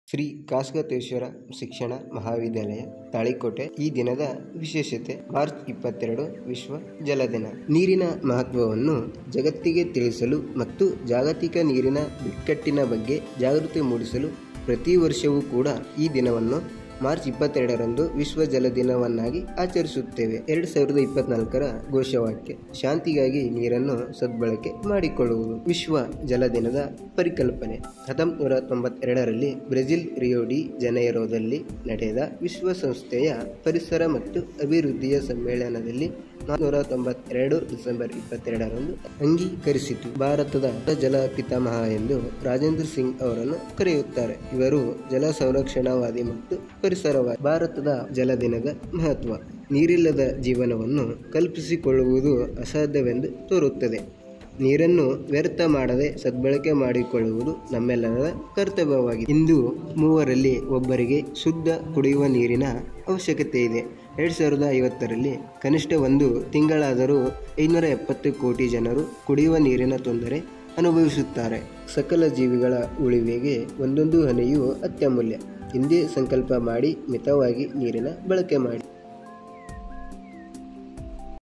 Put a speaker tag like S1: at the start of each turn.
S1: ಶ್ರೀ ಕಾಸ್ಗತೇಶ್ವರ ಶಿಕ್ಷಣ ಮಹಾವಿದ್ಯಾಲಯ ತಾಳಿಕೋಟೆ ಈ ದಿನದ ವಿಶೇಷತೆ ಮಾರ್ಚ್ ಇಪ್ಪತ್ತೆರಡು ವಿಶ್ವ ಜಲ ದಿನ ನೀರಿನ ಮಹತ್ವವನ್ನು ಜಗತ್ತಿಗೆ ತಿಳಿಸಲು ಮತ್ತು ಜಾಗತಿಕ ನೀರಿನ ಬಿಕ್ಕಟ್ಟಿನ ಬಗ್ಗೆ ಜಾಗೃತಿ ಮೂಡಿಸಲು ಪ್ರತಿ ವರ್ಷವೂ ಕೂಡ ಈ ದಿನವನ್ನು ಮಾರ್ಚ್ ಇಪ್ಪತ್ತೆರಡರಂದು ವಿಶ್ವ ಜಲ ದಿನವನ್ನಾಗಿ ಆಚರಿಸುತ್ತೇವೆ ಎರಡು ಸಾವಿರದ ಇಪ್ಪತ್ನಾಲ್ಕರ ಘೋಷವಾಕ್ಯ ಶಾಂತಿಗಾಗಿ ನೀರನ್ನು ಸದ್ಬಳಕೆ ಮಾಡಿಕೊಳ್ಳುವುದು ವಿಶ್ವ ಜಲ ದಿನದ ಪರಿಕಲ್ಪನೆ ಹತ್ತೊಂಬತ್ತು ನೂರ ತೊಂಬತ್ತೆರಡರಲ್ಲಿ ಬ್ರೆಜಿಲ್ ರಿಯೋ ಡಿ ಜನೈರೋದಲ್ಲಿ ನಡೆದ ವಿಶ್ವಸಂಸ್ಥೆಯ ಪರಿಸರ ಮತ್ತು ಅಭಿವೃದ್ಧಿಯ ಸಮ್ಮೇಳನದಲ್ಲಿ ನಾನ್ನೂರ ತೊಂಬತ್ತೆರಡು ಡಿಸೆಂಬರ್ ಇಪ್ಪತ್ತೆರಡರಂದು ಅಂಗೀಕರಿಸಿತು ಭಾರತದ ಜಲ ಪಿತಾಮಹ ಎಂದು ರಾಜೇಂದ್ರ ಸಿಂಗ್ ಅವರನ್ನು ಕರೆಯುತ್ತಾರೆ ಇವರು ಜಲ ಸಂರಕ್ಷಣಾವಾದಿ ಮತ್ತು ಪರಿಸರವಾದಿ ಭಾರತದ ಜಲ ದಿನದ ಮಹತ್ವ ನೀರಿಲ್ಲದ ಜೀವನವನ್ನು ಕಲ್ಪಿಸಿಕೊಳ್ಳುವುದು ಅಸಾಧ್ಯವೆಂದು ತೋರುತ್ತದೆ ನೀರನ್ನು ವ್ಯರ್ಥ ಮಾಡದೆ ಸದ್ಬಳಕೆ ಮಾಡಿಕೊಳ್ಳುವುದು ನಮ್ಮೆಲ್ಲರ ಕರ್ತವ್ಯವಾಗಿದೆ ಇಂದು ಮೂವರಲ್ಲಿ ಒಬ್ಬರಿಗೆ ಶುದ್ಧ ಕುಡಿಯುವ ನೀರಿನ ಅವಶ್ಯಕತೆ ಇದೆ ಎರಡು ಸಾವಿರದ ಐವತ್ತರಲ್ಲಿ ಕನಿಷ್ಠ ಒಂದು ತಿಂಗಳಾದರೂ ಐನೂರ ಎಪ್ಪತ್ತು ಕೋಟಿ ಜನರು ಕುಡಿಯುವ ನೀರಿನ ತೊಂದರೆ ಅನುಭವಿಸುತ್ತಾರೆ ಸಕಲ ಜೀವಿಗಳ ಉಳಿವಿಗೆ ಒಂದೊಂದು ಹನಿಯು ಅತ್ಯಮೂಲ್ಯ ಹಿಂದೆ ಸಂಕಲ್ಪ ಮಾಡಿ ಮಿತವಾಗಿ ನೀರಿನ ಬಳಕೆ ಮಾಡಿ